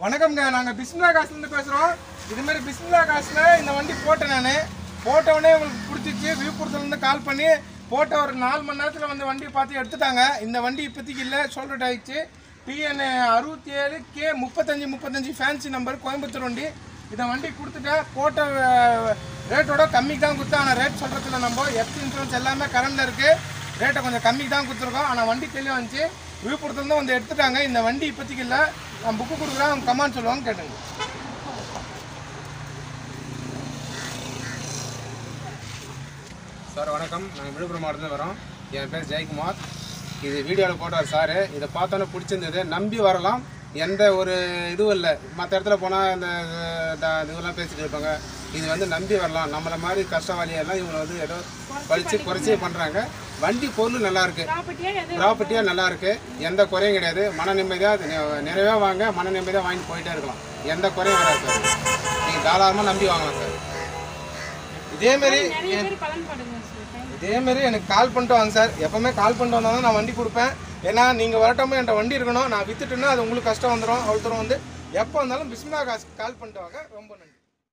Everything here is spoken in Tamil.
வணக்கம்ங்க நாங்கள் பிஸ்மிலா காசுலேருந்து பேசுகிறோம் இது மாதிரி பிஸ்மிலா காசில் இந்த வண்டி போட்டேன் நான் போட்டவுடனே உங்களுக்கு பிடிச்சிச்சு விழுப்புரத்துலேருந்து கால் பண்ணி போட்ட ஒரு நாலு மணி நேரத்தில் வந்து வண்டியை பார்த்து எடுத்துட்டாங்க இந்த வண்டி இப்போதைக்கு இல்லை சோல்ட் ஆயிடுச்சு டிஎன் அறுபத்தி ஏழு கே முப்பத்தஞ்சு முப்பத்தஞ்சு ஃபேன்சி நம்பர் கோயம்புத்தூர் வண்டி இந்த வண்டி கொடுத்துட்டேன் போட்ட ரேட்டோட கம்மிக்கு தான் கொடுத்தேன் ஆனால் ரேட் சொல்கிறதுல நம்ம எஃப்சி இன்சூரன்ஸ் எல்லாமே கரண்டில் இருக்குது ரேட்டை கொஞ்சம் கம்மிக்கு தான் கொடுத்துருக்கோம் ஆனால் வண்டி தெளிவாக வந்துச்சு விழுப்புரத்துலேருந்து வந்து எடுத்துட்டாங்க இந்த வண்டி இப்போதைக்கு இல்லை நான் புக்கு கொடுக்குறேன் அவங்க கமான்னு சொல்லுவாங்க கேட்டுங்க சார் வணக்கம் நாங்கள் விழுப்புரம் மாவட்டத்தில் வரோம் என் பேர் ஜெயக்குமார் இது வீடியோவில் போட்டார் சார் இதை பார்த்தோன்னே பிடிச்சிருந்தது நம்பி வரலாம் எந்த ஒரு இதுவும் இல்லை மற்ற இடத்துல போனால் இந்த த- இதுவெல்லாம் பேசிட்டு இருப்பாங்க இது வந்து நம்பி வரலாம் நம்மளை மாதிரி கஷ்டவாளியெல்லாம் இவங்க வந்து ஏதோ பழிச்சு குறைச்சி பண்ணுறாங்க வண்டி பொருள் நல்லா இருக்கு ப்ராப்பர்ட்டியாக நல்லா இருக்கு எந்த குறையும் கிடையாது மன நிம்மதியாக நிறைவே வாங்க மன நிம்மதியாக வாங்கிட்டு போயிட்டே இருக்கலாம் எந்த குறையும் வராது சார் நீங்கள் தாராளமாக நம்பி வாங்கலாம் சார் இதேமாரி நிறைய பேர் பலன் படுங்க சார் இதேமாரி எனக்கு கால் பண்ணிட்டு வாங்க சார் எப்பவுமே கால் பண்ணிட்டு வந்தால் தான் நான் வண்டி கொடுப்பேன் ஏன்னா நீங்கள் வரட்டோமே என்கிட்ட வண்டி இருக்கணும் நான் வித்துட்டேன்னா அது உங்களுக்கு கஷ்டம் வந்துடும் அவ்வளோ தூரம் வந்து எப்போ வந்தாலும் பிஸ்மிலா காசு கால் பண்ணிட்டு வாங்க ரொம்ப நன்றி